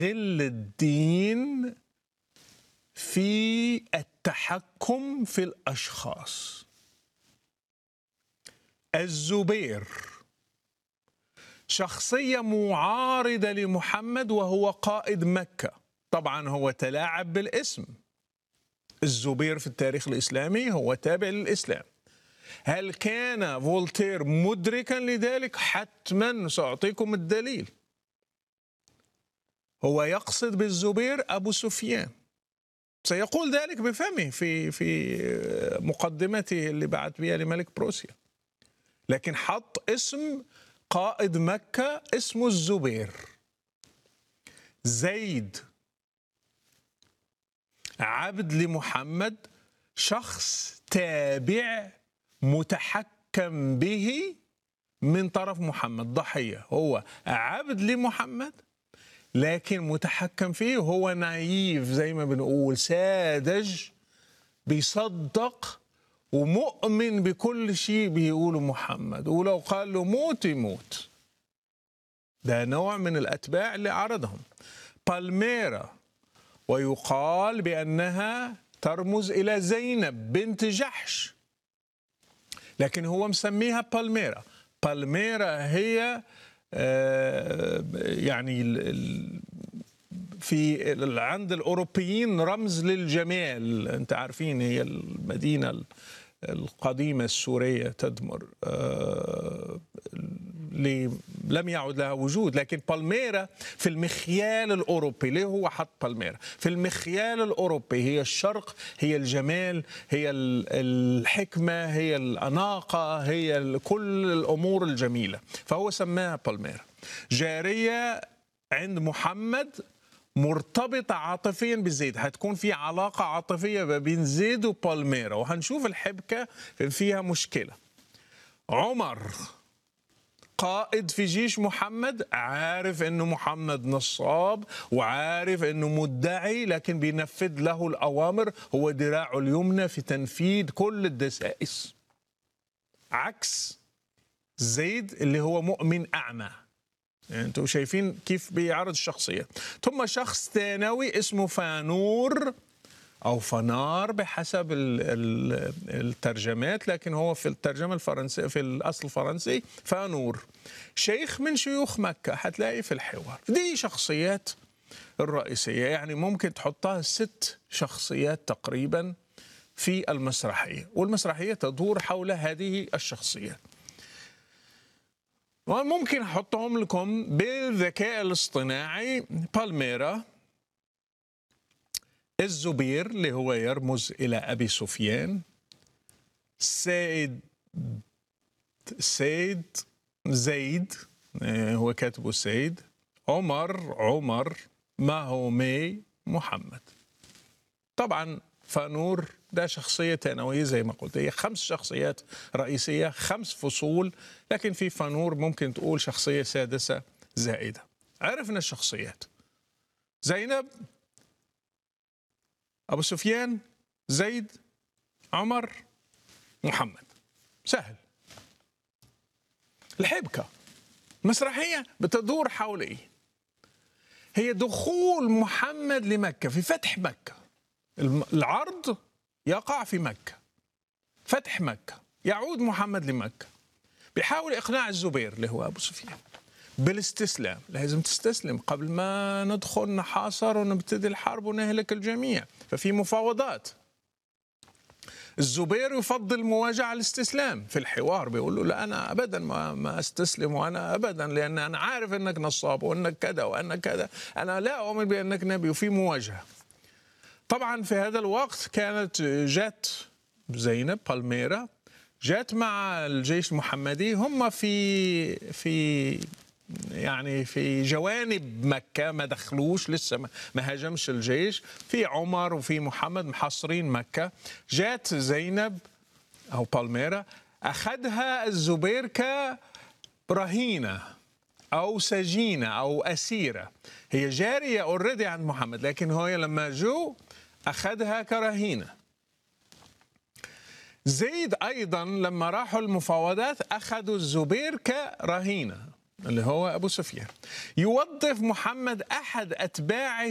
يستغل الدين في التحكم في الاشخاص الزبير شخصيه معارضه لمحمد وهو قائد مكه طبعا هو تلاعب بالاسم الزبير في التاريخ الاسلامي هو تابع للاسلام هل كان فولتير مدركا لذلك حتما ساعطيكم الدليل هو يقصد بالزبير ابو سفيان سيقول ذلك بفمه في في مقدمته اللي بعت بها لملك بروسيا لكن حط اسم قائد مكة اسمه الزبير زيد عبد لمحمد شخص تابع متحكم به من طرف محمد ضحية هو عبد لمحمد لكن متحكم فيه هو نايف زي ما بنقول ساذج بيصدق ومؤمن بكل شيء بيقوله محمد ولو قال له موت يموت ده نوع من الأتباع اللي عرضهم بالميرا ويقال بأنها ترمز إلى زينب بنت جحش لكن هو مسميها بالميرا بالميرا هي يعني في عند الاوروبيين رمز للجمال انت عارفين هي المدينه القديمه السوريه تدمر لم يعد لها وجود لكن بالميرا في المخيال الاوروبي ليه هو حط بالميرا في المخيال الاوروبي هي الشرق هي الجمال هي الحكمه هي الاناقه هي كل الامور الجميله فهو سماها بالميرا جاريه عند محمد مرتبطة عاطفيا بزيد هتكون في علاقة عاطفية بين زيد وبالميرا وهنشوف الحبكة فيها مشكلة عمر قائد في جيش محمد عارف انه محمد نصاب وعارف انه مدعي لكن بينفذ له الاوامر هو ذراعه اليمنى في تنفيذ كل الدسائس عكس زيد اللي هو مؤمن اعمى يعني انتم شايفين كيف بيعرض الشخصيه ثم شخص ثانوي اسمه فانور او فنار بحسب الترجمات لكن هو في الترجمه الفرنسيه في الاصل الفرنسي فانور شيخ من شيوخ مكه هتلاقي في الحوار دي شخصيات الرئيسيه يعني ممكن تحطها ست شخصيات تقريبا في المسرحيه والمسرحيه تدور حول هذه الشخصيات وممكن احطهم لكم بالذكاء الاصطناعي بالميرا الزبير اللي هو يرمز الى ابي سفيان سيد سيد زيد هو كاتبه سيد عمر عمر ماهومي محمد طبعا فانور ده شخصية ثانوية زي ما قلت هي خمس شخصيات رئيسية خمس فصول لكن في فانور ممكن تقول شخصية سادسة زائدة عرفنا الشخصيات زينب أبو سفيان زيد عمر محمد سهل الحبكة مسرحية بتدور حول إيه هي دخول محمد لمكة في فتح مكة العرض يقع في مكة فتح مكة يعود محمد لمكة بيحاول إقناع الزبير اللي هو أبو سفيان بالاستسلام لازم تستسلم قبل ما ندخل نحاصر ونبتدي الحرب ونهلك الجميع ففي مفاوضات الزبير يفضل مواجهة على الاستسلام في الحوار بيقول له لا أنا أبدا ما, ما أستسلم وأنا أبدا لأن أنا عارف أنك نصاب وأنك كذا وأنك كذا أنا لا أؤمن بأنك نبي وفي مواجهة طبعا في هذا الوقت كانت جات زينب بالميرا جات مع الجيش المحمدي هم في في يعني في جوانب مكة ما دخلوش لسه ما هاجمش الجيش في عمر وفي محمد محاصرين مكة جات زينب أو بالميرا أخذها الزبير كرهينة أو سجينة أو أسيرة هي جارية اوريدي عند محمد لكن هو لما جو أخذها كرهينة زيد أيضا لما راحوا المفاوضات أخذوا الزبير كرهينة اللي هو ابو سفيان يوظف محمد احد اتباعه